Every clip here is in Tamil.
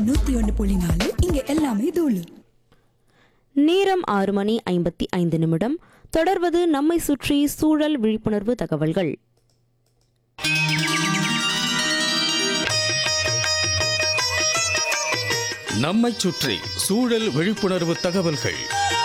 நூத்தி ஒன்னு புள்ளி நாலு இங்க எல்லாமே தூளு நேரம் ஆறு மணி ஐம்பத்தி ஐந்து நிமிடம் தொடர்வது நம்மை சுற்றி சூழல் விழிப்புணர்வு தகவல்கள் நம்மைச் சுற்றி சூழல் விழிப்புணர்வு தகவல்கள்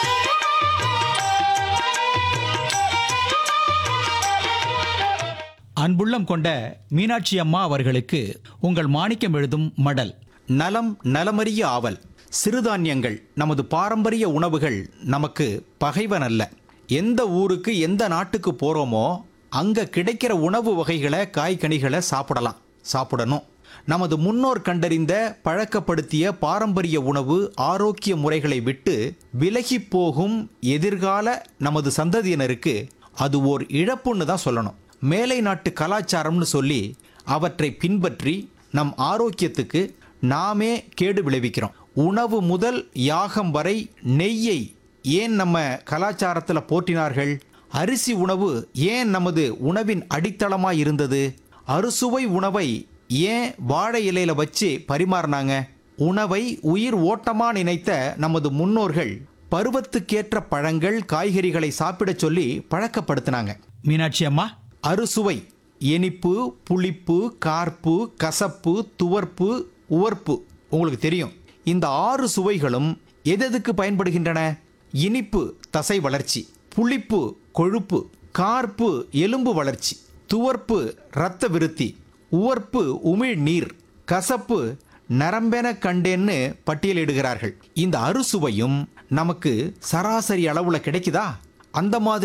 அன்புள்ளம் கொண்ட மீனாட்சி அம்மா அவர்களுக்கு உங்கள் மாணிக்கம் எழுதும் மடல் நலம் நலமறிய ஆவல் சிறுதானியங்கள் நமது பாரம்பரிய உணவுகள் நமக்கு பகைவன் அல்ல எந்த ஊருக்கு எந்த நாட்டுக்கு போறோமோ அங்க கிடைக்கிற உணவு வகைகளை காய்கனிகளை சாப்பிடலாம் சாப்பிடணும் நமது முன்னோர் கண்டறிந்த பழக்கப்படுத்திய பாரம்பரிய உணவு ஆரோக்கிய முறைகளை விட்டு விலகி போகும் எதிர்கால நமது சந்ததியினருக்கு அது ஓர் இழப்புன்னு தான் சொல்லணும் மேலை நாட்டு கலாச்சாரம்னு சொல்லி அவற்றை பின்பற்றி நம் ஆரோக்கியத்துக்கு நாமே கேடு விளைவிக்கிறோம் உணவு முதல் யாகம் வரை நெய்யை ஏன் நம்ம கலாச்சாரத்தில் போற்றினார்கள் அரிசி உணவு ஏன் நமது உணவின் அடித்தளமாக இருந்தது அறுசுவை உணவை ஏன் வாழை இலையில வச்சு பரிமாறினாங்க உணவை உயிர் ஓட்டமா நினைத்த நமது முன்னோர்கள் பருவத்துக்கேற்ற பழங்கள் காய்கறிகளை சாப்பிடச் சொல்லி பழக்கப்படுத்தினாங்க மீனாட்சி அம்மா அறுசுவை இனிப்பு புளிப்பு கார்ப்பு கசப்பு துவர்ப்பு உவர்ப்பு உங்களுக்கு தெரியும் இந்த ஆறு சுவைகளும் எதெதுக்கு பயன்படுகின்றன இனிப்பு தசை வளர்ச்சி புளிப்பு கொழுப்பு கார்ப்பு எலும்பு வளர்ச்சி துவர்ப்பு இரத்த விருத்தி உவர்ப்பு உமிழ் நீர் கசப்பு நரம்பென கண்டேன்னு பட்டியலிடுகிறார்கள் இந்த அறுசுவையும் நமக்கு சராசரி அளவுல கிடைக்குதா அந்த மாதிரி